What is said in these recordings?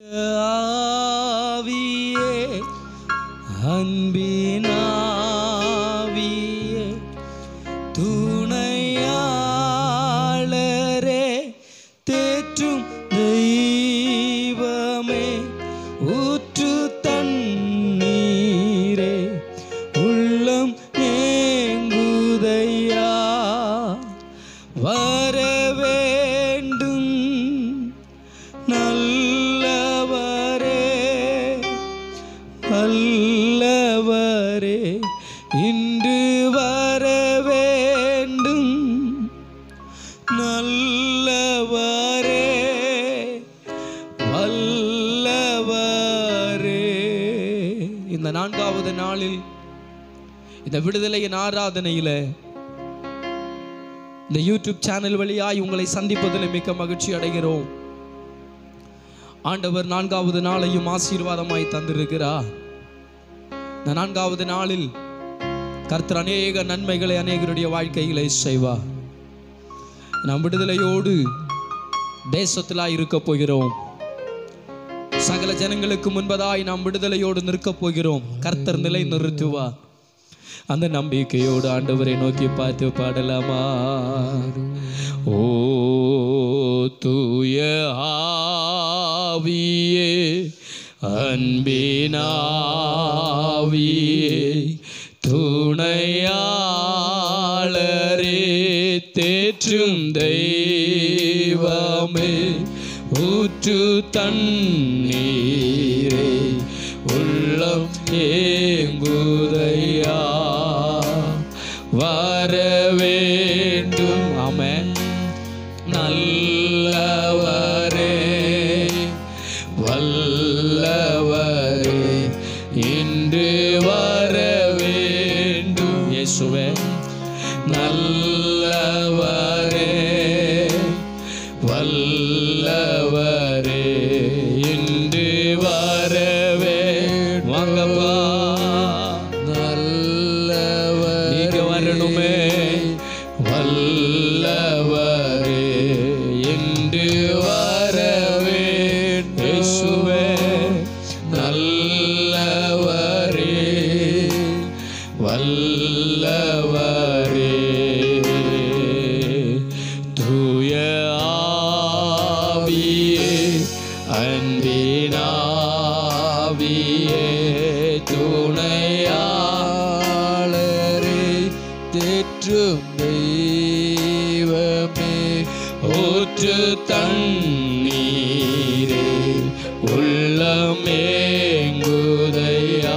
ஆவியே அன்பினாவியே துணையாளரே தேற்றும் தெய்வமே ஊற்று தண்ணீரே உள்ளம் ஏங்குதையா வர வேண்டும் நல்லவரே வல்லவரே இன்று வர வேண்டும் நல்லவரே வல்லவரே இந்த நான்காவது நாளில் இந்த விடுதலையின் ஆராதனையில இந்த யூடியூப் சேனல் வழியாய் உங்களை சந்திப்பதில் மிக்க மகிழ்ச்சி அடைகிறோம் ஆண்டவர் நான்காவது நாளையும் ஆசீர்வாதமாய் தந்திருக்கிறார் இந்த நான்காவது நாளில் கர்த்தர் அநேக நன்மைகளை அநேகருடைய வாழ்க்கைகளை செய்வார் நாம் விடுதலையோடு தேசத்திலாய் இருக்க போகிறோம் சகல ஜனங்களுக்கு முன்பதாய் நாம் விடுதலையோடு நிற்கப் போகிறோம் கர்த்தர் நிலை நிறுத்துவார் அந்த நம்பிக்கையோடு ஆண்டவரை நோக்கி பார்த்து பாடலாமா ஓ தூய ஆவியே அன்பினாவியே துணையாளரே தேற்றும் தெய்வமே ஊற்று தண்ணீரே உள்ளம் ஏங்குதையா வர வேண்டும் ஆமென் நல்லவரே வல்லவரே இன்று வர வேண்டும் இயேசுவே நல்லவரே வல்லவரே இன்று வரவே வாங்கப்பா நல்லவர் நீங்க வரணுமே வல்லவரே இன்று வரவே இயேசுவே நல்லவரே வல்லவரே தூய ஆவியே அன்பினாவியே துணையாளரே தேற்றும் தெய்வமே ஊற்று தண்ணீரே உள்ளமேங்குதையா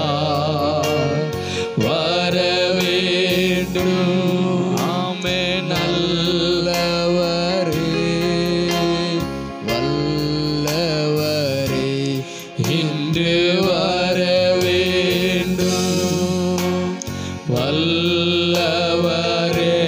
வர வேண்டும் ஆமே நல்லவரே வல்லவரே இன்று வர வேண்டும் வல்லவரே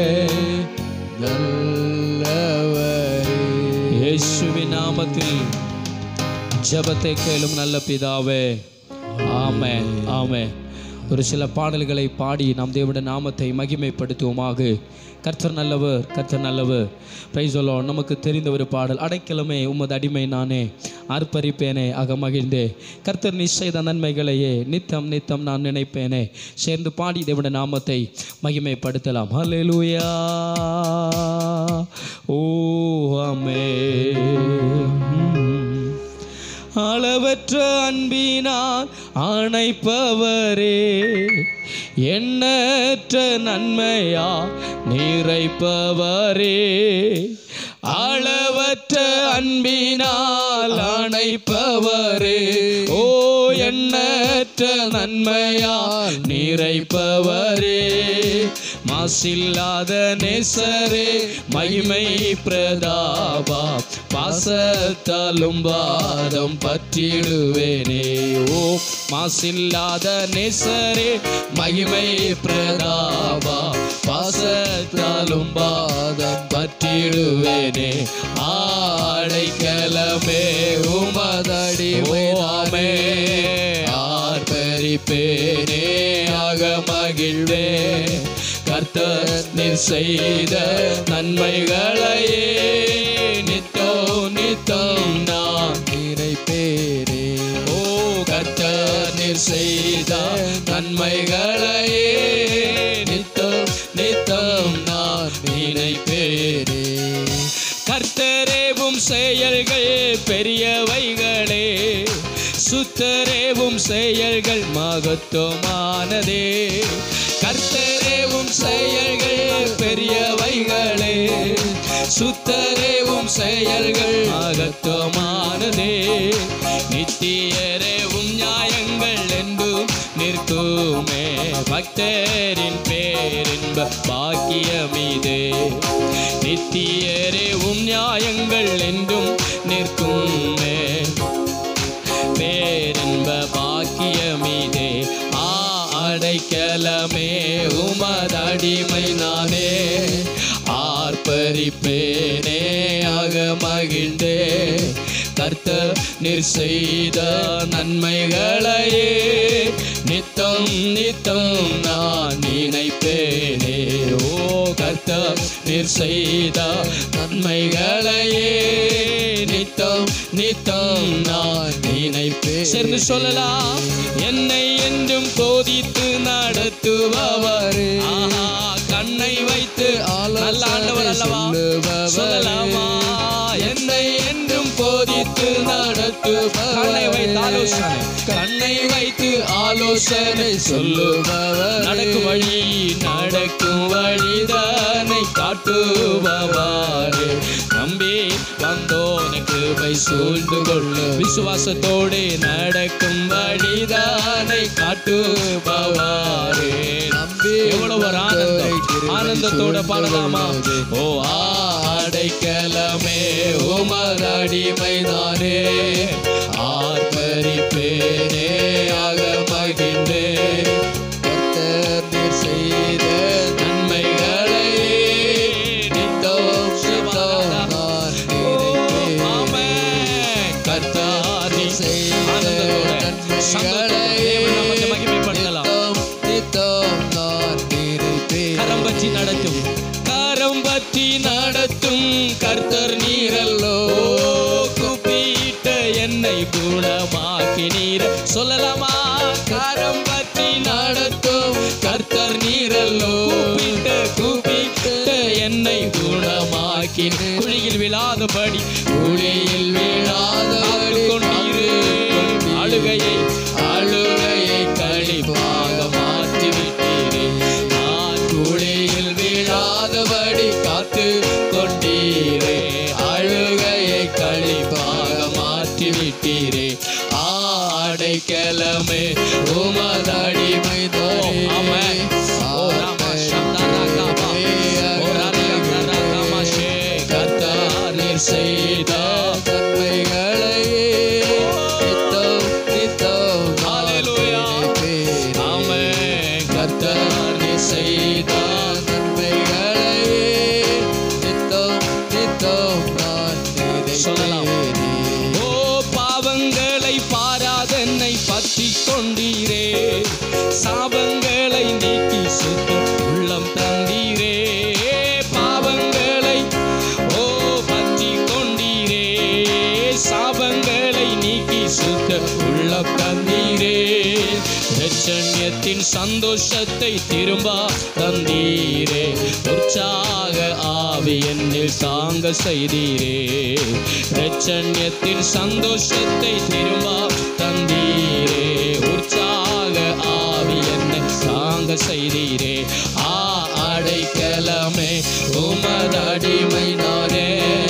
நல்லவரே இயேசுவின் நாமத்தில் ஜெபத்தை கேளும் நல்ல பிதாவே ஆமே ஆமே ஒரு சில பாடல்களை பாடி நாம் தேவனுடைய நாமத்தை மகிமைப்படுத்துவோமாக கர்த்தர் நல்லவர் கர்த்தர் நல்லவர் பிரைசொல்லோ நமக்கு தெரிந்த ஒரு பாடல் அடைக்கலமே உமது அடிமை நானே ஆர்ப்பரிப்பேனே அக மகிழ்ந்தே கர்த்தர் நீ செய்த நன்மைகளையே நித்தம் நித்தம் நான் நினைப்பேனே சேர்ந்து பாடி தேவனுடைய நாமத்தை மகிமைப்படுத்தலாம் ஹalleluya ஓ ஆமே அளவற்ற அன்பினால் அணைப்பவரே எண்ணற்ற நன்மையா நிறைப்பவரே அளவற்ற அன்பினால் அணைப்பவரே ஓ எண்ணற்ற நன்மையால் நிறைப்பவரே மாசில்லாத நேசரே மகிமை பிரதாபா பாசத்தாலும் பாதம் பற்றிடுவேனே ஓ மாசில்லாத நேசரே மகிமை பிரதாபா பாசத்தாலும் பாதம் பற்றிடுவேனே ஆடைக்கலமே உமதடிமையாமே ஆர்ப்பரிப்பேனே ஆக மகிழ்வே கர்த்தர் நீர் செய்த நன்மைகளையே நித்தோ நித்தம் நான் நினைப்பேன் செய்த நன்மைகளையே நித்தம் நித்தம் நான் நினைப்பேனே கர்த்தரேவும் செயல்கள் பெரியவைகளே சுத்தரேவும் செயல்கள் மகத்துவமானதே கர்த்தரேவும் செயல்கள் பெரியவைகளே சுத்தரேவும் செயல்கள் மகத்துவமானதே நித்தியரேவும் நியாயங்கள் என்றும் நிற்குமே பக்தரின் பேரின்ப பாக்கியமிதே நித்தியரேவும் நியாயங்கள் என்றும் நிற்குமே பேரின்ப பாக்கியமிதே ஆ அடைக்கலமே உமதடிமை நானே ஆர்ப்பரிப்பேனே ஆக மகிழ்ந்தே கர்த்தர் நீர் செய்த நன்மைகளையே நித்தம் நித்தம் நான் நினைப்பேனே ஓ கர்த்தர் நீர் செய்த நன்மைகளையே நித்தம் நித்தம் நான் நினைப்பேன் சேர்ந்து சொல்லலாம் என்னை என்றும் போதித்து நடத்துபவர் ஆஹா கண்ணை வைத்து நல்ல ஆண்டவர் அல்லவா சொல்லலாமா என்னை என்றும் போதித்து நடத்துபவர் கண்ணை வைத்து ஆலோசனை கண்ணை வைத்து ஆலோசனை சொல்லுபவர் நடக்கும் வழி நடக்கும் வழிதானை காட்டுபவாறு நம்பி வந்தோனுக்கு பை சூழ்ந்து கொள்ளு விசுவாசத்தோடு நடக்கும் வழிதானை காட்டுபவாறு நம்பி எவ்வளவு ஒரு ஆனந்தம் ஆனந்தத்தோட பாடலாமா ஓ ஆடைக்கலமே உமரடிமை தானே ஆர்ப்பரிப்பேனே ஆக மகிழ்ந்தே கர்த்தர் நீர் செய்த நன்மைகளை நித்தம் நித்தம் நான் நினைப்பேன். கர்த்தர் நீர் செய்த நன்மைகளை நித்தம் நித்தம் நான் நினைப்பேன். கரம் பற்றி நடத்தும் கரம் பற்றி நடத்தும் கர்த்தர் நீரல்லோ கூப்பிட்ட என்னை குணமாக்கி நீர் சொல்லலாமா கரம் பற்றி நடத்தும் கர்த்தர் நீரல்லோ கூப்பிட்ட கூப்பிட்ட என்னை குணமாக்கி குழியில் விழாதபடி குழியில் விழாதபடி கொண்டீரு அழுகையை அழுகையை கழிப்பாக மாற்றி விட்டீரே நான் குழியில் விழாதபடி காத்து கொண்டீரே அழுகையை கழிப்பாக மாற்றி விட்டீரே ஆடைக்கிழமை உமதடிமை தோமே ஓ ராமா சந்தரகமா ஓ ராமா கர்த்தர் செய்த நன்மைகளை நித்தம் நித்தம் ஹalleluya ஆமென் கர்த்தர் செய்த நன்மைகளை நித்தம் நித்தம் நான் சொல்லலாம் ஓ பாவங்களை பாராதென்னை பற்றி கொண்டீரே சாபங்களை நீக்கி சுத்த உள்ளம் தந்தீரே பாவங்களை ஓ பற்றி கொண்டீரே சாபங்களை நீக்கி சுத்த உள்ளம் தந்தீரே ரட்சண்யத்தின் சந்தோஷத்தை திரும்ப தந்தீரே உற்சாக ஆவி என்னில் தாங்க செய்தீரே ரட்சண்யத்தின் சந்தோஷத்தை திரும்ப தந்தீரே உற்சாக ஆவி என்னை தாங்க செய்தீரே ஆ அடைக்கலமே உமதடிமை நானே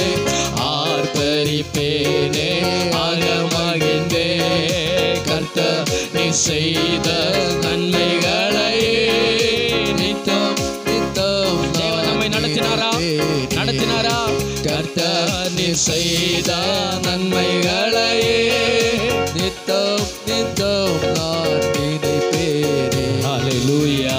ஆர்ப்பரிப்பேனே அகமகிழ்ந்தே கர்த்த நீ செய்த நன்மைகளை நித்தம் நித்தம் தேவன் நம்மை நடத்தினாரா நடத்தினாரா கர்த்தர் நீ செய்த நன்மைகளை நித்தம் நித்தம் நான் நினைப்பேனே ஹalleluya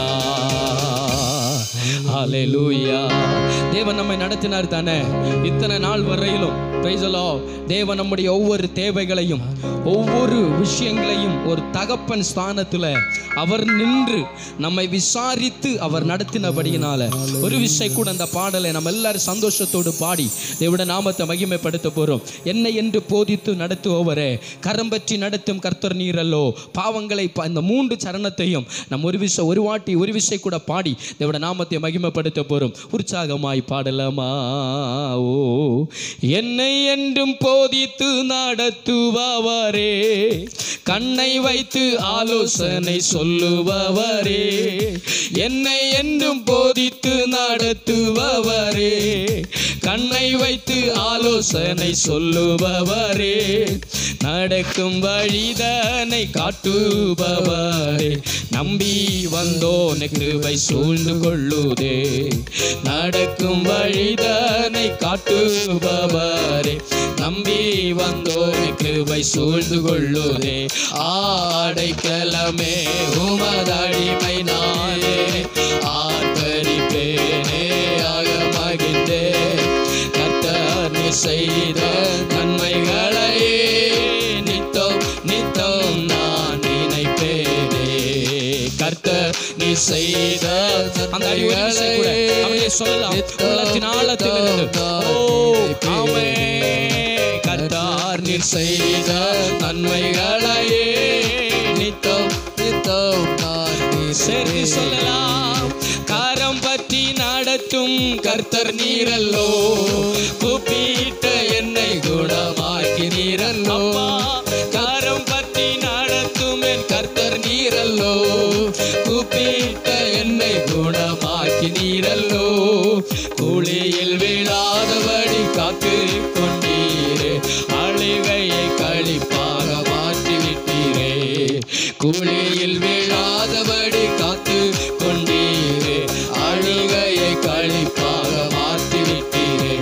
ஹalleluya தேவன் நம்மை நடத்தினார் தானே இத்தனை நாள் வரையிலும் Praise the Lord. தேவன் நம்முடைய ஒவ்வொரு தேவைகளையும் ஒவ்வொரு விஷயங்களையும் ஒரு தகப்பன் ஸ்தானத்தில் அவர் நின்று நம்மை விசாரித்து அவர் நடத்தினபடியினால ஒரு விஷயம் கூட அந்த பாடலை நம்ம எல்லாரும் சந்தோஷத்தோடு பாடி தேவட நாமத்தை மகிமைப்படுத்த போறோம் என்னை என்று போதித்து நடத்துபவரே கரம் பற்றி நடத்தும் கர்த்தர் நீரல்லோ பாவங்களை ப- இந்த மூன்று சரணத்தையும் நம்ம ஒரு விஷயம் ஒரு வாட்டி ஒரு விஷயம் கூட பாடி தேவட நாமத்தை மகிமைப்படுத்த போறோம் உற்சாகமாய் பாடலாமா ஓ என்னை என்றும் போதித்து நடத்துபவரே கண்ணை வைத்து ஆலோசனை சொல்லுபவரே என்னை என்றும் போதித்து நடத்துபவரே கண்ணை வைத்து ஆலோசனை சொல்லுபவரே நடக்கும் வழிதனை காட்டுபவரே நம்பி வந்தோன் கிருபை சூழ்ந்து கொள்ளுதே நடக்கும் வழிதனை காட்டுபவரே நம்பி வந்தோன் கிருபை சூழ்ந்து கொள்ளுதே ஆடைக்கலமே உமதடிமை நானே ஆர்ப்பரிப்பேனே அகமகிழ்ந்தே கர்த்தர் நீ செய்த நன்மைகளையே நித்தம் நித்தம் நான் நினைப்பேனே கர்த்தர் நீ செய்த அந்த அறிவுரை கூட அப்படியே சொல்லலாம் உள்ளத்தின் ஆழத்திலிருந்து ஓ ஆமே கர்த்தார் நீர் செய்த நன்மைகளையே நித்தம் நித்தம் நான் சேர்த்து சொல்லலாம் காரம் பற்றி நடத்தும் கர்த்தர் நீரல்லோ கூப்பிட்ட என்னை குணமாக்கி நீரல்லோ காரம் பற்றி நடத்தும் என் கர்த்தர் நீரல்லோ கூப்பிட்ட என்னை குணமாக்கி நீரல்லோ குழியில் விழாதபடி காத்து கொண்டீரே அழுகையை கழிப்பாக மாற்றி விட்டீரே குழியில் விழாதபடி காத்து கொண்டீரே அழுகையை கழிப்பாக மாற்றி விட்டீரே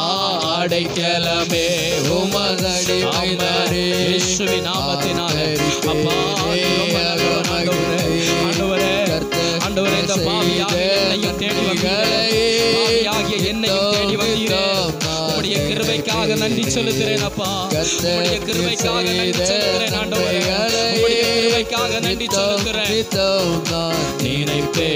ஆடைக்கலமே உமதடி மைதாரே இயேசுவின் நாமத்தினாலே அப்பா ரொம்ப நல்லவர் ஆண்டவரே ஆண்டவரே ஆண்டவரே இந்த பாவியாக என்னையும் தேடி வந்தீரே பாவியாகிய என்னையும் தேடி வந்தீரே உம்முடைய கிருபைக்காக நன்றி செலுத்துகிறேன் அப்பா உம்முடைய கிருபைக்காக நன்றி செலுத்துகிறேன் ஆண்டவரே உம்முடைய கிருபைக்காக நன்றி செலுத்துகிறேன் நித்தம் நான் நினைப்பே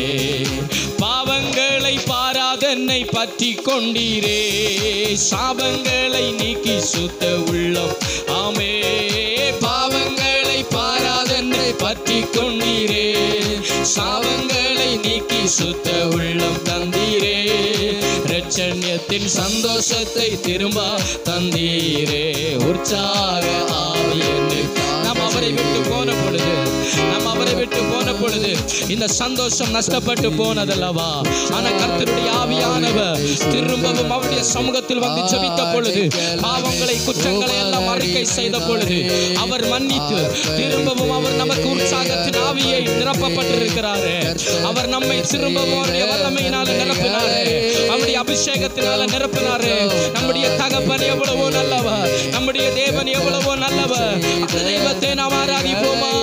பாவங்களை பாராதென்னை பற்றி கொண்டீரே சாபங்களை நீக்கி சுத்த உள்ளம் ஆமே பாவங்களை பாராதென்னை பற்றி கொண்டீரே சாபங்களை நீக்கி சுத்த உள்ளம் தந்தீரே ரட்சண்யத்தின் சந்தோஷத்தை திரும்ப தந்தீரே உற்சாக ஆவியன்னு நாம் அவரை விட்டு போன பொழுது நாம் அவரை விட்டு போன பொழுது இந்த சந்தோஷம் நஷ்டப்பட்டு போனதல்லவா ஆனா கர்த்தருடைய ஆவியானவர் திரும்பவும் அவருடைய சமூகத்தில் வந்து ஜெபித்த பொழுது பாவங்களை குற்றங்களை எல்லாம் அறிக்கை செய்த பொழுது அவர் மன்னித்து திரும்பவும் அவர் நமக்கு உற்சாகத்தின் ஆவியை நிரப்பப்பட்டிருக்கிறாரு அவர் நம்மை திரும்பவும் அவருடைய வல்லமையினால நிரப்பினாரு அவருடைய அபிஷேகத்தினால நிரப்பினாரு நம்முடைய தகப்பன் எவ்வளவோ நல்லவர் நம்முடைய தேவன் எவ்வளவோ நல்லவர் அந்த தெய்வத்தை நாம் ஆராதிப்போமா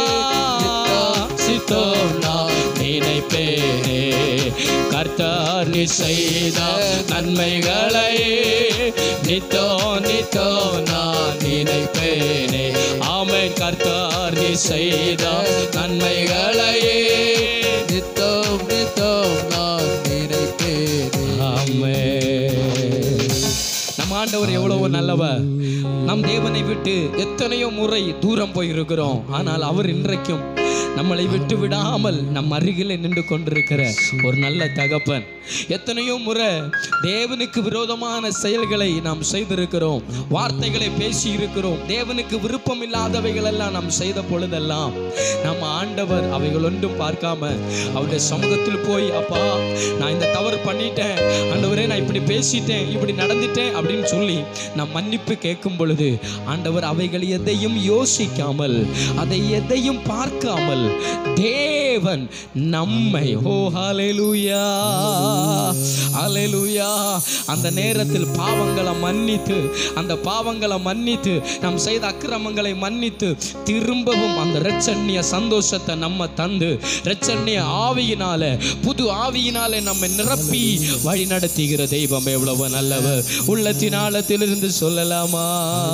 சித்தோம் நான் நினைப்பேனே கர்த்தர் நீ செய்த நன்மைகளை நித்தோ நித்தோ நான் நினைப்பேனே ஆமென் கர்த்தர் நீ செய்த நன்மைகளையே நித்தம் நித்தம் நான் நினைப்பேனே ஆமென். நம் ஆண்டவர் எவ்வளவோ நல்லவர் நம் தேவனை விட்டு எத்தனையோ முறை தூரம் போயிருக்கிறோம் ஆனால் அவர் இன்றைக்கும் நம்மளை விட்டு விடாமல் நம் அருகில் நின்று கொண்டிருக்கிற ஒரு நல்ல தகப்பன் எத்தனையோ முறை தேவனுக்கு விரோதமான செயல்களை நாம் செய்திருக்கிறோம் வார்த்தைகளை பேசி இருக்கிறோம் தேவனுக்கு விருப்பம் இல்லாதவைகள் எல்லாம் நாம் செய்த பொழுதெல்லாம் நம்ம ஆண்டவர் அவைகள் ஒன்றும் பார்க்காம அவருடைய சமூகத்தில் போய் அப்பா நான் இந்த தவறு பண்ணிட்டேன் ஆண்டவரே நான் இப்படி பேசிட்டேன் இப்படி நடந்துட்டேன் அப்படின்னு சொல்லி நான் மன்னிப்பு கேட்கும் பொழுது ஆண்டவர் அவைகள் எதையும் யோசிக்காமல் அதை எதையும் பார்க்காமல் தேவன் நம்மை ஓ ஹalleluya ஹalleluya அந்த நேரத்தில் பாவங்களை மன்னித்து அந்த பாவங்களை மன்னித்து நாம் செய்த அக்கிரமங்களை மன்னித்து திரும்பவும் அந்த இரட்சண்ய சந்தோஷத்தை நம்ம தந்து இரட்சண்ய ஆவியினால புது ஆவியினாலே நம்மை நிரப்பி வழி நடத்துகிற தெய்வம் எவ்வளவு நல்லவர் உள்ளத்தின் ஆழத்திலிருந்து சொல்லலாமா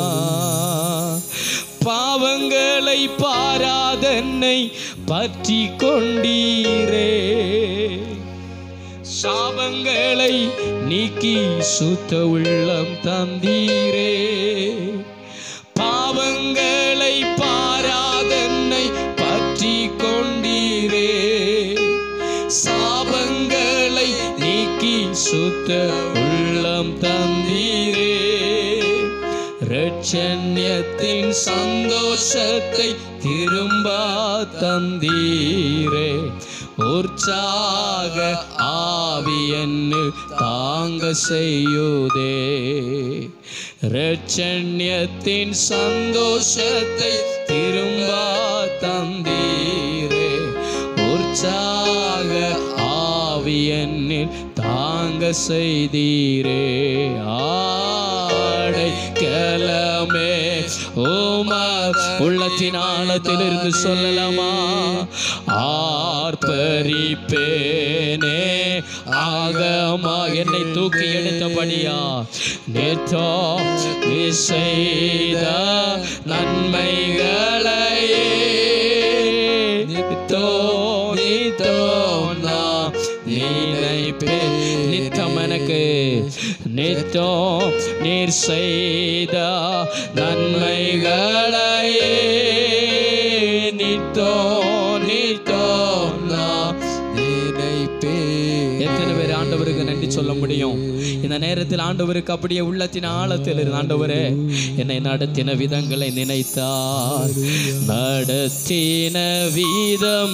பாவங்களை பாராதன்னை பற்றி கொண்டீரே சாபங்களை நீக்கி சுத்த உள்ளம் தந்தீரே பாவங்களை பாராதன்னை பற்றி கொண்டீரே சாபங்களை நீக்கி சுத்த உள்ளம் தந்தீரே ரட்சண்யத்தின் சந்தோஷத்தை திரும்ப தந்தீரே உற்சாக ஆவியன்னு தாங்க செய்யுதே ரட்சண்யத்தின் சந்தோஷத்தை திரும்ப தந்தீரே உற்சாக ஆவியன்னில் தாங்க செய்தீரே ஆடை கலமே ஓமா உள்ளத்தின் ஆழத்திலிருந்து சொல்லலாமா ஆர்ப்பரிப்பேனே ஆகமா என்னை தூக்கி எடுத்தபடியா நேற்றோ நீ செய்த நன்மைகளையே நித்தோ நித்தோ நான் நினைப்பேன் நித்தம் எனக்கு நித்தோ நீர் செய்த நன்மைகளையே நித்தோ நித்தோ நான் நினைப்பேன் எத்தனை பேர் ஆண்டவருக்கு நன்றி சொல்ல முடியும் இந்த நேரத்தில் ஆண்டவருக்கு அப்படியே உள்ளத்தின் ஆழத்தில் இருந்து ஆண்டவரே என்னை நடத்தின விதங்களை நினைத்தார் நடத்தின வீதம்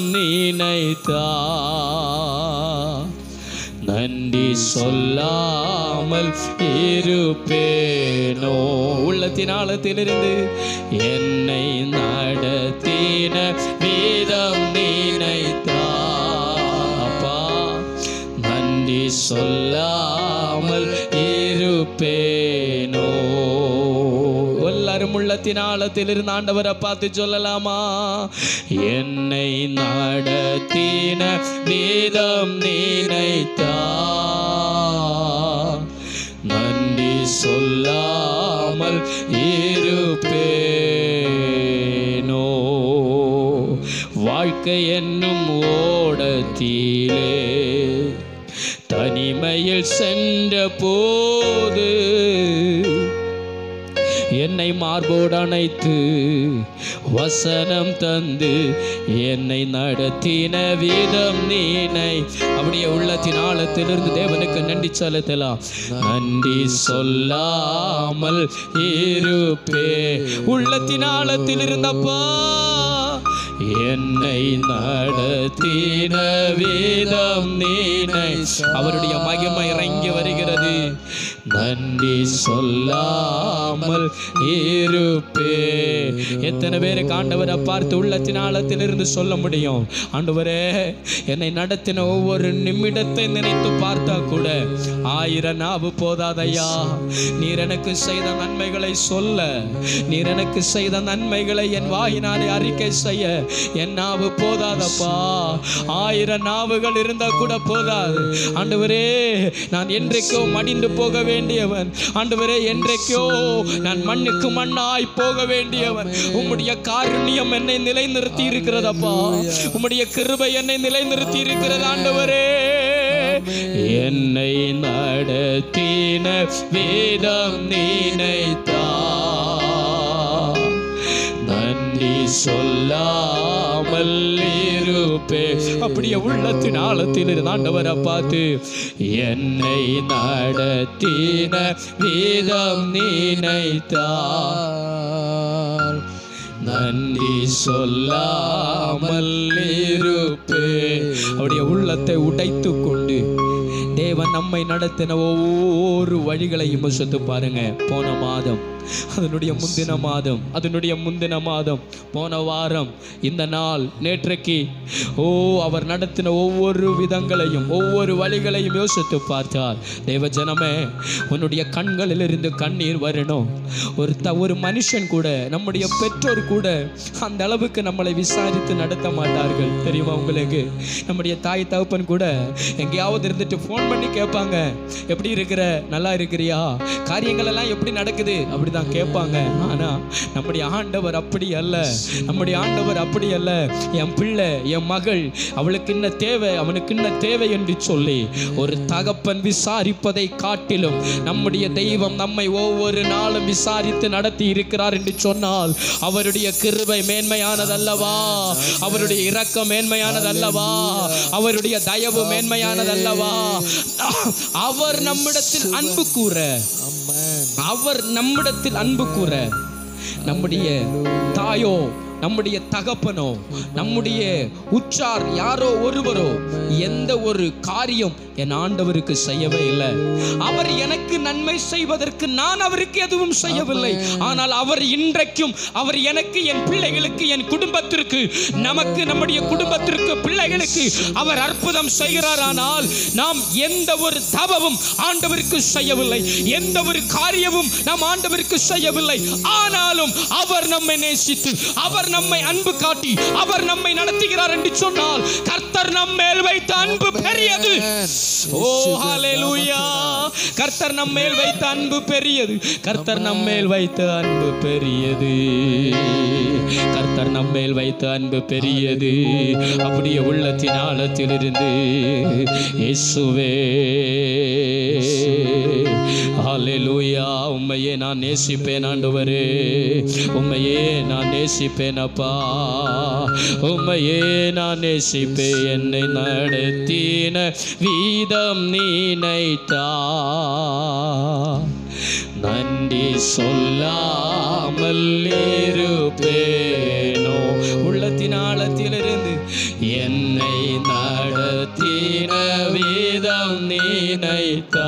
நினைத்தார் நன்றி சொல்லாமல் இருப்பேனோ உள்ளத்தின் ஆழத்திலிருந்து என்னை நடத்தின வீதம் நினைத்தார் அப்பா நன்றி சொல்லாமல் இருப்பேனோ எல்லாரும் உள்ளத்தின் ஆழத்தில் இருந்து ஆண்டவரை பார்த்து சொல்லலாமா என்னை நடத்தின வீதம் நினைத்தா நன்றி சொல்லாமல் இருப்பேனோ வாழ்க்கை என்னும் ஓடத்திலே தனிமையில் சென்ற போது என்னை மார்போடு அணைத்து வசனம் தந்து என்னை நடத்தின விதம் நீனை அப்படியே உள்ளத்தின் ஆழத்திலிருந்து தேவனுக்கு நன்றி செலுத்தலாம் நன்றி சொல்லாமல் இருப்பே உள்ளத்தின் ஆழத்தில் இருந்தப்பா என்னை நடத்தின வேதம் நீனை அவருடைய மகிமை இறங்கி வருகிறது நன்றி சொல்லாமல் இருப்பே எத்தனை பேருக்கு ஆண்டவரை பார்த்து உள்ளத்தின் ஆழத்தில் இருந்து சொல்ல முடியும் ஆண்டவரே என்னை நடத்தின ஒவ்வொரு நிமிடத்தை நினைத்து பார்த்தா கூட ஆயிரம் நாவு போதாதையா நீர் எனக்கு செய்த நன்மைகளை சொல்ல நீர் எனக்கு செய்த நன்மைகளை என் வாயினாலே அறிக்கை செய்ய என் நாவு போதாதப்பா ஆயிரம் நாவுகள் இருந்தா கூட போதாது ஆண்டவரே நான் என்றைக்கோ மடிந்து போக வேண்டியவன் ஆண்டவரே என்றைக்கோ நான் மண்ணுக்கு மண்ணாய் போக வேண்டியவன் உம்முடைய காருண்யம் என்னை நிலைநிறுத்தி இருக்கிறதப்பா உம்முடைய கிருபை என்னை நிலைநிறுத்தி இருக்கிறது ஆண்டவரே என்னை நடத்தின வேதம் நினைத்தா நன்றி சொல்லாமல் இருப்பே அப்படியே உள்ளத்தின் ஆழத்தில் இருந்து ஆண்டவரை பார்த்து என்னை நடத்தின வேதம் நினைத்தார் நன்றி சொல்லாமல் இருப்பே அவருடைய உள்ளத்தை உடைத்து கொண்டு தேவன் நம்மை நடத்தின ஒவ்வொரு வழிகளையும் யோசித்து பாருங்க போன மாதம் அதனுடைய முந்தின மாதம் அதனுடைய முந்தின மாதம் போன வாரம் இந்த நாள் நேற்றைக்கு ஓ அவர் நடத்தின ஒவ்வொரு விதங்களையும் ஒவ்வொரு வழிகளையும் யோசித்து பார்த்தால் தேவ ஜனமே உன்னுடைய கண்களிலிருந்து கண்ணீர் வரணும் ஒரு த ஒரு மனுஷன் கூட நம்முடைய பெற்றோர் கூட அந்த அளவுக்கு நம்மளை விசாரித்து நடத்த மாட்டார்கள் தெரியுமா உங்களுக்கு நம்முடைய தாய் தகப்பன் கூட எங்கேயாவது இருந்துட்டு ஃபோன் பண்ணி கேட்பாங்க எப்படி இருக்கிற நல்லா இருக்கிறியா காரியங்கள் எல்லாம் எப்படி நடக்குது அப்படிதான் கேட்பாங்க ஆனா நம்முடைய ஆண்டவர் அப்படி அல்ல நம்முடைய ஆண்டவர் அப்படி அல்ல என் பிள்ளை என் மகள் அவளுக்கு என்ன தேவை அவனுக்கு என்ன தேவை என்று சொல்லி ஒரு தகப்பன் விசாரிப்பதை காட்டிலும் நம்முடைய தெய்வம் நம்மை ஒவ்வொரு நாளும் விசாரித்து நடத்தி இருக்கிறார் என்று சொன்னால் அவருடைய கிருபை மேன்மையானதல்லவா அவருடைய இரக்கம் மேன்மையானதல்லவா அவருடைய தயவு மேன்மையானதல்லவா அவர் நம்மிடத்தில் அன்பு கூற அவர் நம்மிடத்தில் அன்பு கூற நம்முடைய தாயோ நம்முடைய தகப்பனோ நம்முடைய உற்றார் யாரோ ஒருவரோ எந்த ஒரு காரியம் என் ஆண்டவருக்கு செய்யவே இல்லை அவர் எனக்கு நன்மை செய்வதற்கு நான் அவருக்கு எதுவும் செய்யவில்லை ஆனால் அவர் இன்றைக்கும் அவர் எனக்கு என் பிள்ளைகளுக்கு என் குடும்பத்திற்கு நமக்கு நம்முடைய குடும்பத்திற்கு பிள்ளைகளுக்கு அவர் அற்புதம் செய்கிறாரானால் நாம் எந்த ஒரு தவமும் ஆண்டவருக்கு செய்யவில்லை எந்த ஒரு காரியமும் நாம் ஆண்டவருக்கு செய்யவில்லை ஆனாலும் அவர் நம்மை நேசித்து அவர் நம்மை அன்பு காட்டி அவர் நம்மை நடத்துகிறார் என்று சொன்னால் கர்த்தர் நம் மேல் வைத்த அன்பு பெரியது ஓ ஹalleluya கர்த்தர் நம் மேல் வைத்த அன்பு பெரியது கர்த்தர் நம் மேல் வைத்த அன்பு பெரியது கர்த்தர் நம் மேல் வைத்த அன்பு பெரியது அப்படியே உள்ளத்தின் ஆழத்திலிருந்து இயேசுவே ஹalleluya உம்மையே நான் நேசிப்பேன் ஆண்டவரே உம்மையே நான் நேசிப்பேன் அப்பா உம்மையே நான் நேசிப்பேன் என்னை நடத்தின வீதம் நீனைத்தா நன்றி சொல்லாமல் இருப்பேனோ உள்ளத்தின் ஆழத்திலிருந்து என்னை நடத்தின வீதம் நீனைத்தா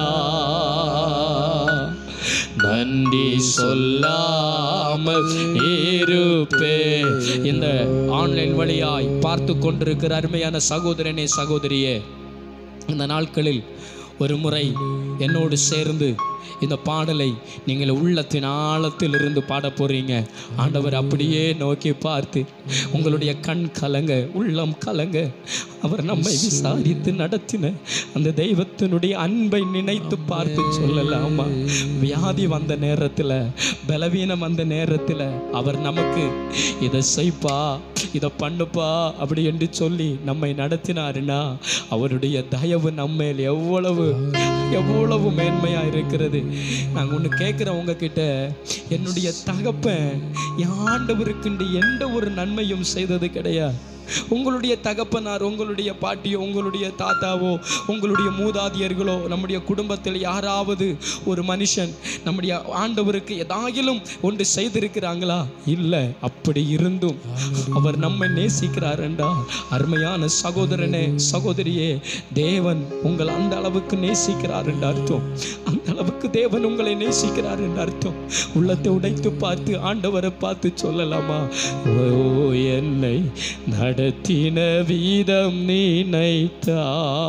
நன்றி சொல்லாமல் இருப்பே இந்த ஆன்லைன் வழியாய் பார்த்து கொண்டிருக்கிற அருமையான சகோதரனே சகோதரியே இந்த நாட்களில் ஒரு முறை என்னோடு சேர்ந்து இந்த பாடலை நீங்கள் உள்ளத்தின் ஆழத்தில் இருந்து பாட போறீங்க ஆண்டவர் அப்படியே நோக்கி பார்த்து உங்களுடைய கண் கலங்க உள்ளம் கலங்க அவர் நம்மை விசாரித்து நடத்தின அந்த தெய்வத்தினுடைய அன்பை நினைத்து பார்த்து சொல்லலாமா வியாதி வந்த நேரத்தில் பலவீனம் வந்த நேரத்தில் அவர் நமக்கு இதை செய்ப்பா இதை பண்ணுப்பா அப்படி என்று சொல்லி நம்மை நடத்தினாருன்னா அவருடைய தயவு நம்மேல் எவ்வளவு எவ்வளவு மேன்மையா இருக்கிறது நாங்கள் ஒன்று கேட்குறோம் உங்ககிட்ட என்னுடைய தகப்பன் என் ஆண்டவருக்குண்டு எந்த ஒரு நன்மையும் செய்தது கிடையாது உங்களுடைய தகப்பனார் உங்களுடைய பாட்டியோ உங்களுடைய தாத்தாவோ உங்களுடைய மூதாதியர்களோ நம்முடைய குடும்பத்தில் யாராவது ஒரு மனுஷன் நம்முடைய ஆண்டவருக்கு ஏதாயிலும் ஒன்று செய்திருக்கிறாங்களா இல்லை அப்படி இருந்தும் அவர் நம்மை நேசிக்கிறார் என்றால் அருமையான சகோதரனே சகோதரியே தேவன் உங்கள் அந்த அளவுக்கு நேசிக்கிறார் என்று அர்த்தம் அந்த அளவுக்கு தேவன் உங்களை நேசிக்கிறார் என்று அர்த்தம் உள்ளத்தை உடைத்து பார்த்து ஆண்டவரை பார்த்து சொல்லலாமா ஓ என்னை நடத்தின வீதம் நினைத்தா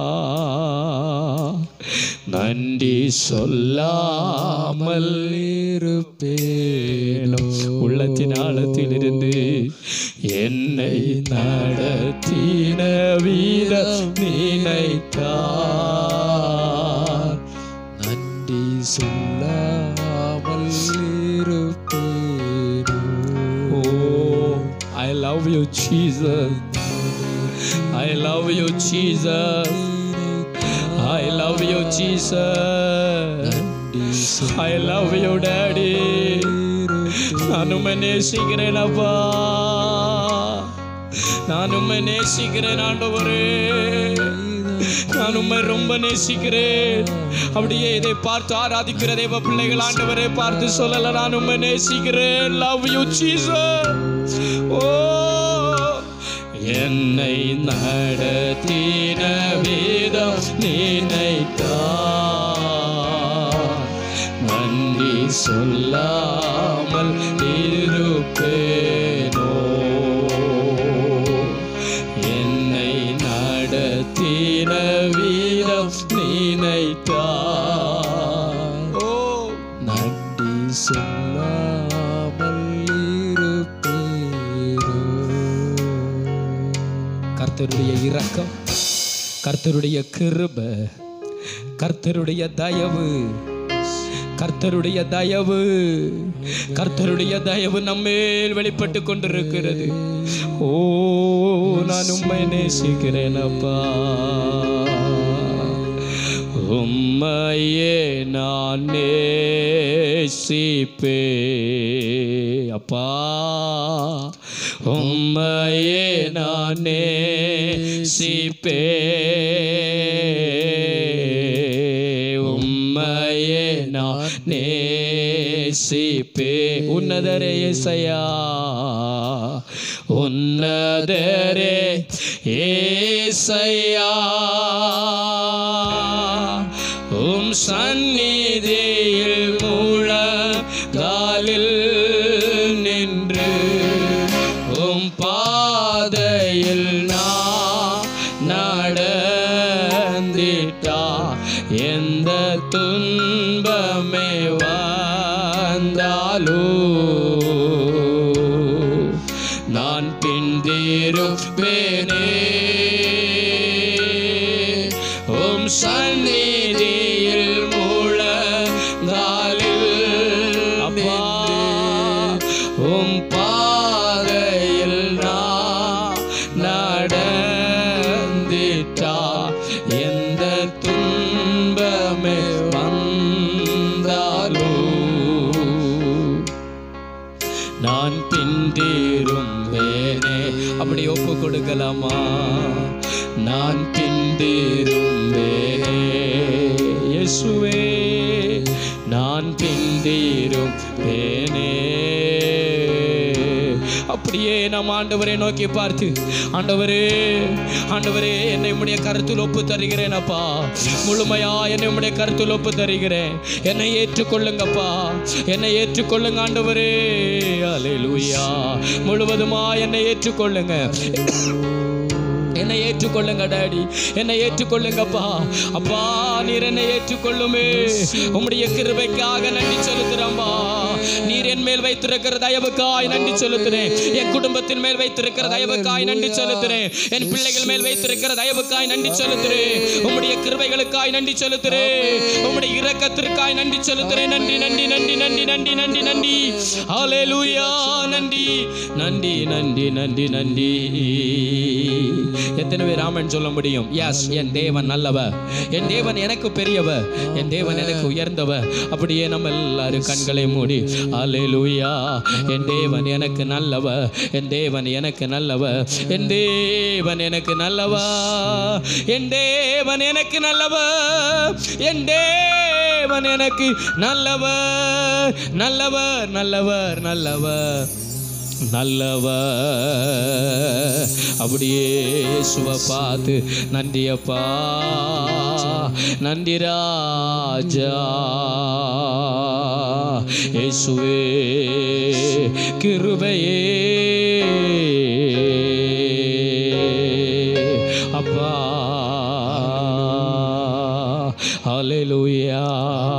நன்றி சொல்லாமல் இருப்பேனோ உள்ளத்தின் ஆழத்தில் இருந்து என்னை நடத்தின வீதம் நினைத்தா நன்றி சொல்லாமல் இருப்பேனோ Oh, I love you, Jesus. I love you, Jesus. I love you, Jesus. I love you, Daddy. நான் உம்மை நேசிக்கிறேன் அப்பா நான் உம்மை நேசிக்கிறேன் ஆண்டவரே நான் உம்மை ரொம்ப நேசிக்கிறேன் அப்படியே இதை பார்த்து ஆராதிக்கிற தேவ பிள்ளைகள் ஆண்டவரை பார்த்து சொல்லல நான் உம்மை நேசிக்கிறேன் லவ் யூ ஜீசஸ் ஓ என்னை நடத்தின வேதம் நினைத்தா சொல்லாமல் இருப்பேனோ என்னை நடத்தின வீரம் நினைத்தார் ஓ நன்றி சொல்லாமல் இருப்பேனோ கர்த்தருடைய இரக்கம் கர்த்தருடைய கிருபை கர்த்தருடைய தயவு கர்த்தருடைய தயவு கர்த்தருடைய தயவு நம்மேல் வெளிப்பட்டு கொண்டிருக்கிறது ஓ நான் உம்மை நேசிக்கிறேன் அப்பா உம்மையே நான் நேசிப்பே அப்பா உம்மையே நான் நேசிப்பே உம்மையே நான் நேசிப்பே உன்னதரே இசையா உன்னதரே ஏசையா உம் சந்நிதியில் முழங்காலில் நின்று உம் பாதையில் நான் நடந்திட்டா எந்த துன்பமே வந்தாலோ நான் பிந்திருப்பேனே உம் சந்நிதியில் முழங்காலில் அப்பா உம் பாதையில் நான் நடந்திட்டா எந்த துன்பமே வந்தாலோ நான் பிந்திரும்பேனே அப்படி ஒப்பு கொடுக்கலாமா நான் பிந்திரும்பேனே இயேசுவே நான் பிந்திரும்பேனே அப்படியே நாம் ஆண்டவரை நோக்கி பார்த்து ஆண்டவரே ஆண்டவரே என்னை உடைய கருத்தில் ஒப்பு தருகிறேன் அப்பா முழுமையா என்னை உடைய கருத்தில் ஒப்பு தருகிறேன் என்னை ஏற்றுக்கொள்ளுங்கப்பா என்னை ஏற்றுக்கொள்ளுங்க ஆண்டவரே அல்லேலூயா முழுவதுமா என்னை ஏற்றுக்கொள்ளுங்க என்னை ஏற்றுக்கொள்ளுங்க டாடி என்னை ஏற்றுக்கொள்ளுங்கப்பா அப்பா நீர் என்னை ஏற்றுக்கொள்ளுமே உம்முடைய கிருபைக்காக நன்றி செலுத்துறேன்பா நீர் என் மேல் வைத்திருக்கிற தயவுக்காய் நன்றி செலுத்துறேன் என் குடும்பத்தின் மேல் வைத்திருக்கிற தயவுக்காய் நன்றி செலுத்துறேன் என் பிள்ளைகள் மேல் வைத்திருக்கிற தயவுக்காய் நன்றி செலுத்துறேன் உம்முடைய கிருபைகளுக்காய் நன்றி செலுத்துறேன் உம்முடைய இரக்கத்திற்காய் நன்றி செலுத்துறேன் நன்றி நன்றி நன்றி நன்றி நன்றி நன்றி நன்றி ஹalleluya நன்றி நன்றி நன்றி நன்றி நன்றி எத்தனை பேர் ஆமென் சொல்ல முடியும் எஸ் என் தேவன் நல்லவர் என் தேவன் எனக்கு பெரியவர் என் தேவன் எனக்கு உயர்ந்தவர் அப்படியே நம்ம எல்லாரும் கண்களை மூடி அல்லேலூயா என் தேவன் எனக்கு நல்லவர் என் தேவன் எனக்கு நல்லவர் என் தேவன் எனக்கு நல்லவர் என் தேவன் எனக்கு நல்லவர் என் தேவன் எனக்கு நல்லவர் நல்லவர் நல்லவர் நல்லவர் நல்லவர் அப்படியே சுவ பார்த்து நன்றியப்பா நன்றி ராஜா இயேசுவே கிருபையே அப்பா ஹalleluya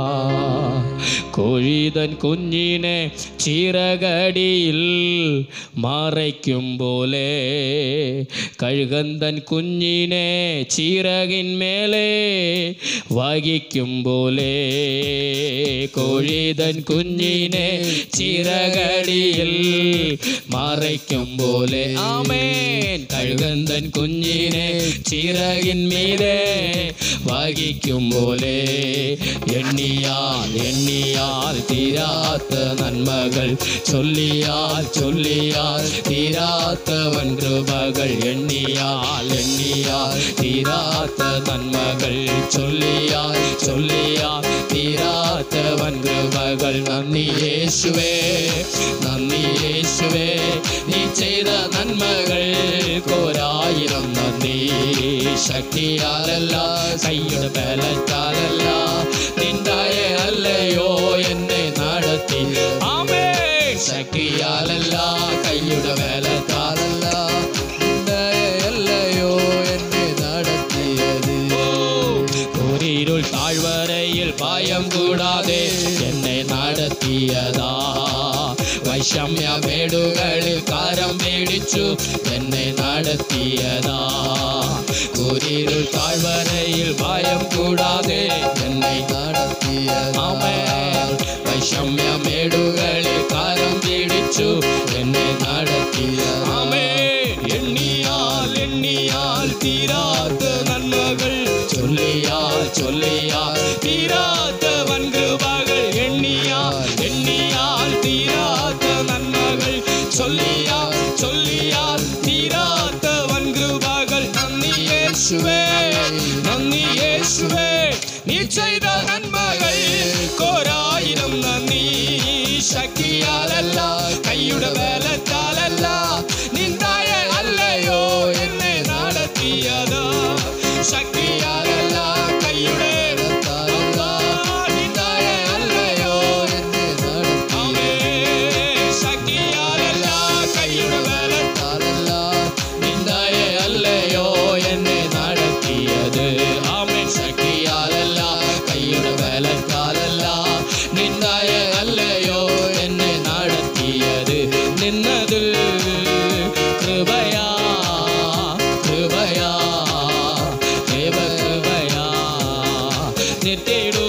കോഴിതൻ കുഞ്ഞിനെ ചിറകടിയിൽ മറയ്ക്കും പോലെ കഴുകന്തൻ കുഞ്ഞിനെ ചിറകിന്മേലെ വഹിക്കും പോലെ കോഴിതൻ കുഞ്ഞിനെ ചിറകടിയിൽ മറയ്ക്കും പോലെ ആമേൻ കഴുകന്തൻ കുഞ്ഞിനെ ചിറകിന്മീതെ വഹിക്കും പോലെ എണ്ണിയാൽ എണ്ണിയാൽ തീരാത്ത നന്മകൾ ചൊല്ലിയാൽ ചൊല്ലിയാൽ തീരാത്തവൻ കൃപകൾ എണ്ണിയാൽ എണ്ണിയാൽ തീരാത്ത നന്മകൾ ചൊല്ലിയാൽ ചൊല്ലിയാൽ തീരാത്തവൻ കൃപകൾ നന്ദി യേശുവേ നന്ദി യേശുവേ നീ ചെയ്ത നന്മകൾ കോരായിരം നന്ദി ശക്തിയാലല്ല കൈയുടെ ബലത്താലല്ല നിന്തായ അല്ലയോ എന്നെ നടത്തി சக்தியாலல்ல கையுட வேலத்தால் அல்ல இந்த எல்லையோ என்னை நடத்தியது கூறிருள் தாழ்வரையில் பாயம் கூடாதே என்னை நடத்தியதா வைஷம்ய மேடுகளில் காரம் பிடிச்சு என்னை நடத்தியதா கூறிருள் தாழ்வரையில் பாயம் கூடாதே என்னை ஆமே நடத்தியது வைஷம்ய மேடுகளில் காரம் பிடிச்சு என்னை நடத்திய ஆமே எண்ணியால் எண்ணியால் தீராத நன்மைகள் சொல்லியால் சொல்லியால் தீராத வன்கிருபகள் எண்ணியால் எண்ணியால் தீராத நன்மைகள் சொல்லியால் சொல்லியால் தீராத வன்கிருபகள் நன்றி இயேசுவே நன்றி இயேசுவே நீ செய்த நன்மைகள் கோராயிரம் நன்றி சக்தியாலல்ல கையுட வேலத்தாலல்ல நின்றாய அல்லையோ என்னை நடத்தியதா சக்தியாலல்ல கையுட அப்பா, நின்றாய அல்லையோ ஆமே சக்தியாலல்ல கையுட வேலத்தால் நிந்தாயே அல்லையோ என்னை நடத்தியது ஆமென் சக்தியாலல்ல கையுட வேலத்தாலல்ல நிந்தாயே அல்லையோ என்னை நடத்தியது நின்னது கிருபையா கிருபையா தேவ கிருபையா நித்திடு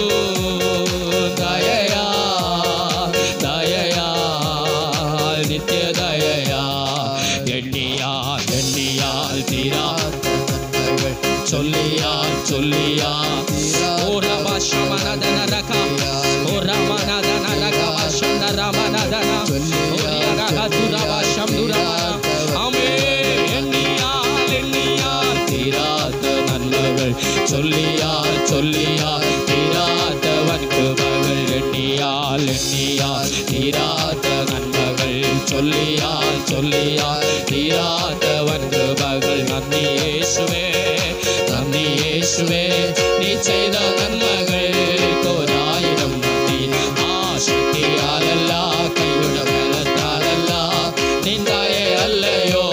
தயையா தயையா நித்திய தயையா எண்ணியா எண்ணியால் தீரா சொல்லியால் சொல்லியா ஓ ரமா சமனதன ரகா ஓ ரமனதன ரகா வசந்த ரமனதன ஓ ரியரக துரவா சம்துரமன ஆமே எண்ணியால் எண்ணியால் தீராத நன்மைகள் சொல்லியால் சொல்லியால் தீராத வன்குபகள் எண்ணியால் எண்ணியால் தீராத நன்மைகள் சொல்லியால் சொல்லியால் தீராத வன்குபகள் நன்றி இயேசுவே நன்றி இயேசுவே நீ செய்த நன்மைகள் கோராயிரம் நன்றி ஆசக்தியாலல்ல கையுட பலத்தாலல்ல நின்றாயே அல்லையோ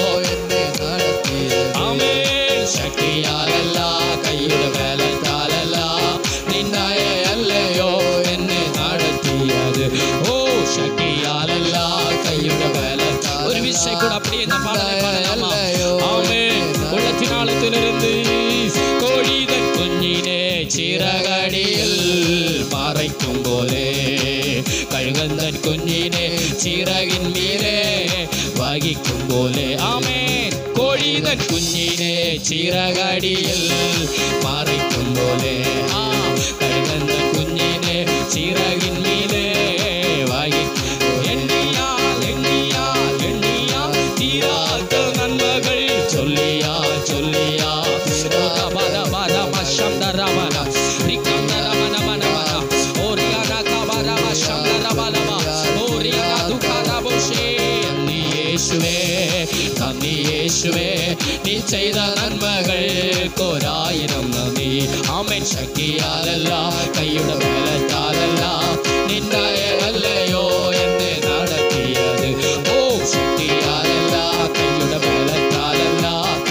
ஆமே சக்தியாலல்ல கையுட பலத்தாலல்ல நின்றாயே அல்லையோ என்னை நடத்தியது ஓ சக்தியாலல்ல கையுட பலத்தால் ஒரு விசை கூட அப்படியே இந்த பாடலை பாடலாமா ஆமே உள்ளத்தினாலத்திலிருந்து கோழிதன் குஞ்சினே சிறகடியில் மறைக்கும் போலே கழுகந்தன் குஞ்சினே சிறகின் மீதே வகிக்கும் போலே ஆமே கோழிதன் குஞ்சினே சிறகடியில் மறைக்கும் போலே ஆ கழுகந்தன் குஞ்சினே சிறகின் மீதே வகிக்கும் எண்ணியால் எண்ணியால் எண்ணியால் தீராத நன்மைகள் சொல்லியா சொல்லியா பத பத மஷம் தரமன ரிக்கம் தரமன மன மன ஓரியான கபர மஷம் தரமலமா ஓரியான துக்கர புஷே நீ இயேசுவே நன்றி இயேசுவே நீ செய்த நன்மைகள் கோராயிரம் நன்றி ஆமென் சக்தியாலல்ல கையுட மேலத்தாலல்ல நின்றாய அல்லையோ என்னை நடத்தியது ஓ சக்தியாலல்ல கையுட மேலத்தாலல்ல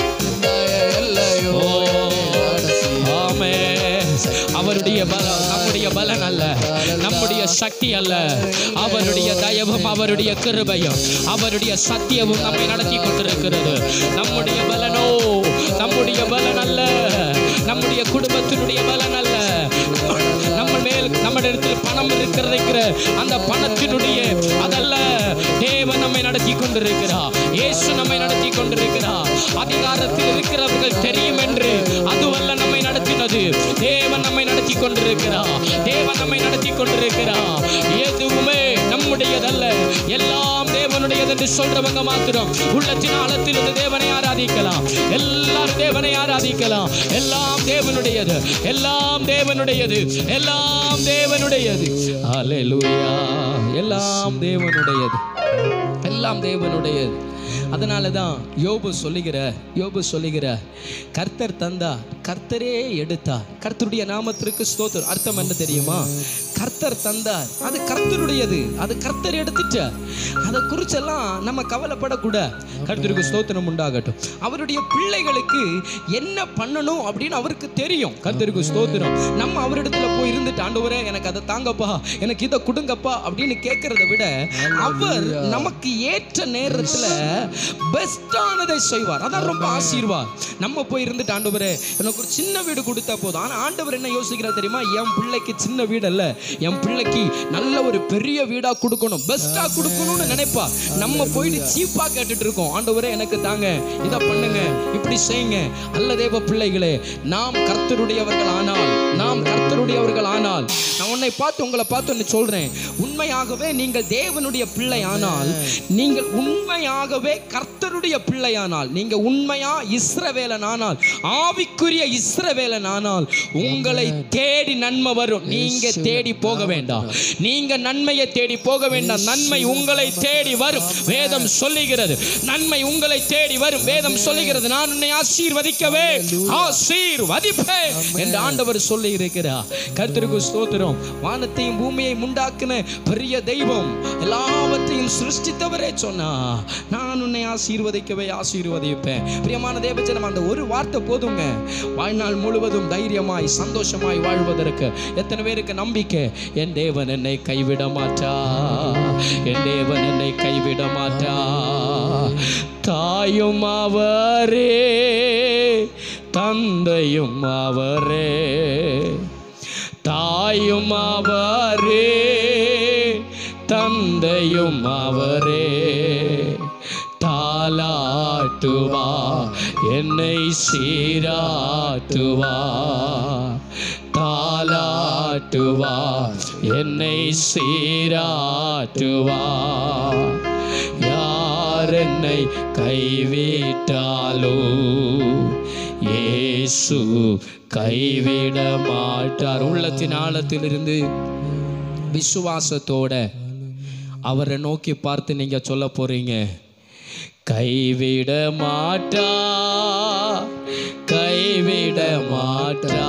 ஓ ஆமே அவருடைய பலம் நம்முடைய பலன் அல்ல நம்முடைய சக்தி அல்ல அவருடைய தயவும் அவருடைய கிருபையும் அவருடைய சத்தியமும் நம்மை நடத்தி கொண்டிருக்கிறது நம்முடைய பலனோ நம்முடைய பலன் அல்ல நம்முடைய குடும்பத்தினுடைய பலன் அல்ல நம்ம மேல் நம்மிடத்தில் பணம் இருக்கிறதுங்கிற அந்த பணத்தினுடைய அதல்ல தேவன் நம்மை நடத்தி கொண்டிருக்கிறார் இயேசு நம்மை நடத்தி கொண்டிருக்கிறார் அதிகாரத்தில் இருக்கிறவர்கள் தெரியும் என்று அதுவல்ல நம்மை நடத்தினது தேவன் நம்மை நடத்தி கொண்டிருக்கிறார் தேவன் நம்மை நடத்தி கொண்டிருக்கிறார் எதுவுமே நம்முடையதல்ல எல்லாம் தேவனுடையது என்று சொல்றவங்க மாத்திரம் உள்ளத்தின் ஆழத்தில் இருந்து தேவனை ஆராதிக்கலாம் எல்லாரும் தேவனை ஆராதிக்கலாம் எல்லாம் தேவனுடையது எல்லாம் தேவனுடையது எல்லாம் தேவனுடையது அல்லேலூயா எல்லாம் தேவனுடையது எல்லாம் தேவனுடையது அதனால தான் யோபு சொல்லுகிற யோபு சொல்லுகிற கர்த்தர் தந்தா கர்த்தரே எடுத்தார் கர்த்தருடைய நாமத்திற்கு ஸ்தோத்திரம் அர்த்தம் என்ன தெரியுமா கர்த்தர் தந்தார் அது கர்த்தருடையது அது கர்த்தர் எடுத்துட்டார் அதை குறிச்செல்லாம் நம்ம கவலைப்படக்கூடாது கர்த்தருக்கு ஸ்தோத்திரம் உண்டாகட்டும் அவருடைய பிள்ளைகளுக்கு என்ன பண்ணணும் அப்படின்னு அவருக்கு தெரியும் கர்த்தருக்கு ஸ்தோத்திரம் நம்ம அவரிடத்துல போய் இருந்துட்டு ஆண்டவரே எனக்கு அதை தாங்கப்பா எனக்கு இதை கொடுங்கப்பா அப்படின்னு கேட்கறத விட அவர் நமக்கு ஏற்ற நேரத்துல பெஸ்டானதை செய்வார் அதான் ரொம்ப ஆசீர்வாத் நம்ம போய் இருந்துட்டு ஆண்டவரே எனக்கு ஒரு சின்ன வீடு கொடுத்தா போதும் ஆனா ஆண்டவர் என்ன யோசிக்கிறார் தெரியுமா என் பிள்ளைக்கு சின்ன வீடு அல்ல என் பிள்ளைக்கு நல்ல ஒரு பெரிய வீடா கொடுக்கணும் பெஸ்டா கொடுக்கணும்னு நினைப்பா நம்ம போயிட்டு சீப்பா கேட்டுட்டு இருக்கோம் ஆண்டவரே எனக்கு தாங்க இதை பண்ணுங்க இப்படி செய்யுங்க அல்ல தேவ பிள்ளைகளே நாம் கர்த்தருடையவர்கள் ஆனால் நாம் கர்த்தருடையவர்கள் ஆனால் நான் உன்னை பார்த்து உங்களை பார்த்து ஒன்று சொல்றேன் உண்மையாகவே நீங்கள் தேவனுடைய பிள்ளை ஆனால் நீங்கள் உண்மையாகவே கர்த்தருடைய பிள்ளையானால் நீங்க உண்மையா இஸ்ரவேலன் ஆனால் ஆவிக்குரிய இஸ்ரவேலன் ஆனால் உங்களை தேடி நன்மை வரும் நீங்க தேடி போக வேண்டாம் நீங்க நன்மையை தேடி போக வேண்டாம் நன்மை உங்களை தேடி வரும் வேதம் சொல்லுகிறது நன்மை உங்களை தேடி வரும் வேதம் சொல்லுகிறது நான் உன்னை ஆசீர்வதிக்கவே ஆசீர்வதிப்பேன் என்று ஆண்டவர் சொல்லி இருக்கிறார் கர்த்தருக்கு ஸ்தோத்திரம் வானத்தையும் பூமியையும் உண்டாக்கின பெரிய தெய்வம் எல்லாவற்றையும் சிருஷ்டித்தவரே சொன்னா நான் உன்னை ஆசீர்வதிக்கவே ஆசீர்வதிப்பேன் பிரியமான தேவஜனம் அந்த ஒரு வார்த்தை போதுங்க வாழ்நாள் முழுவதும் தைரியமாய் சந்தோஷமாய் வாழ்வதற்கு எத்தனை பேருக்கு நம்பிக்கை என் தேவன் என்னை கைவிட மாட்டா என் தேவன் என்னை கைவிட மாட்டா தாயும் அவரே தந்தையும் அவரே தாயும் அவரே தந்தையும் அவரே தாலாட்டுவா என்னை சீராட்டுவா தாலாட்டுவா என்னை சீராட்டுவா யார் என்னை கைவிட்டாலோ இயேசு கைவிட மாட்டார் உள்ளத்தின் ஆழத்திலிருந்து விசுவாசத்தோட அவரை நோக்கி பார்த்து நீங்க சொல்ல போறீங்க கைவிட மாட்டா கைவிட மாட்டா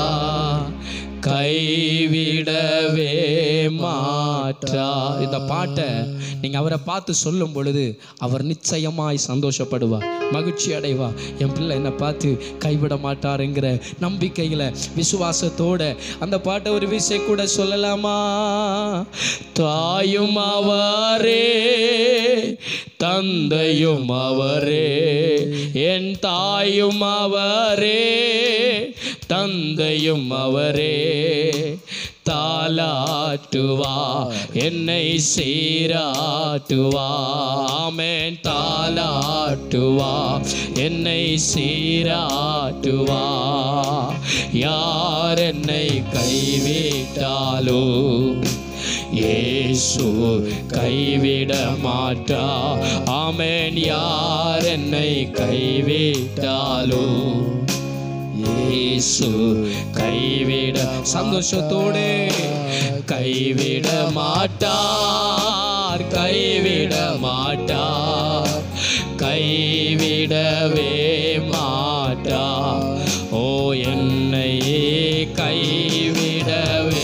கைவிடவே மாட்டா இந்த பாட்டை நீங்க அவரை பார்த்து சொல்லும் பொழுது அவர் நிச்சயமாய் சந்தோஷப்படுவார் மகிழ்ச்சி அடைவா என் பிள்ளை என்னை பார்த்து கைவிட மாட்டாருங்கிற நம்பிக்கையில விசுவாசத்தோட அந்த பாட்டை ஒரு விஷயம் கூட சொல்லலாமா தாயும் அவரே தந்தையும் அவரே என் தாயும் அவரே தந்தையும் அவரே தாலாட்டுவா என்னை சீராட்டுவா ஆமென் தாலாட்டுவா என்னை சீராட்டுவா யார் என்னை கைவிட்டாலோ இயேசு கைவிட மாட்டா ஆமென் யார் என்னை கைவிட்டாலோ இயேசு கைவிட சந்தோஷத்தோடு கைவிட மாட்டார் கைவிட மாட்டார் கைவிடவே மாட்டார் ஓ என்னை கைவிடவே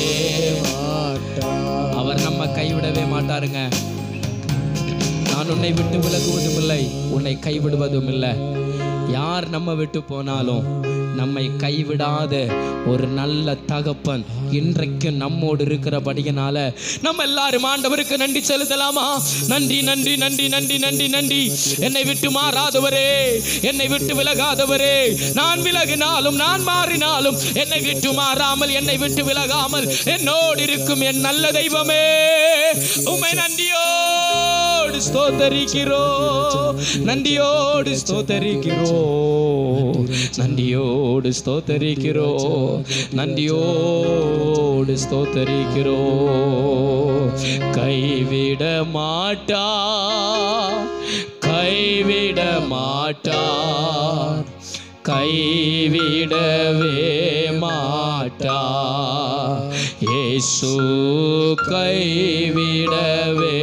அவர் நம்ம கைவிடவே மாட்டாருங்க நான் உன்னை விட்டு விலகுவதும் இல்லை உன்னை கைவிடுவதும் இல்லை யார் நம்ம விட்டு போனாலும் நம்மை கைவிடாத ஒரு நல்ல தகப்பன் இன்றைக்கு நம்மோடு இருக்கிறபடியினால நம்ம எல்லாரும் ஆண்டவருக்கு நன்றி செலுத்தலாமா நன்றி நன்றி நன்றி நன்றி நன்றி நன்றி என்னை விட்டு மாறாதவரே என்னை விட்டு விலகாதவரே நான் விலகினாலும் நான் மாறினாலும் என்னை விட்டு மாறாமல் என்னை விட்டு விலகாமல் என்னோடு இருக்கும் என் நல்ல தெய்வமே உமை நன்றியோடு ஸ்தோத்தரிக்கிறோ நன்றியோடு ஸ்தோத்தரிக்கிறோ நன்றியோடு ஸ்தோத்தரிக்கிறோ நன்றியோடு ஸ்தோத்தரிக்கிறோ கைவிட மாட்டா கைவிட மாட்டார் கைவிடவே மாட்டா இயேசு கைவிடவே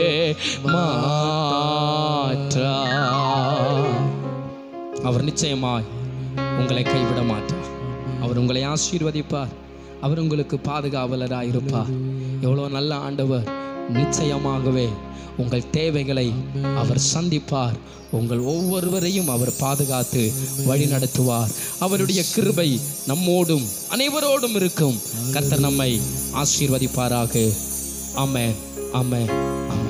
மாற்றா அவர் நிச்சயமாய் உங்களை கைவிட மாட்டார் அவர் உங்களை ஆசீர்வதிப்பார் அவர் உங்களுக்கு பாதுகாவலராக இருப்பார் எவ்வளோ நல்ல ஆண்டவர் நிச்சயமாகவே உங்கள் தேவைகளை அவர் சந்திப்பார் உங்கள் ஒவ்வொருவரையும் அவர் பாதுகாத்து வழி நடத்துவார் அவருடைய கிருபை நம்மோடும் அனைவரோடும் இருக்கும் கர்த்தர் நம்மை ஆசீர்வதிப்பாராக ஆமென் ஆமென் ஆமென்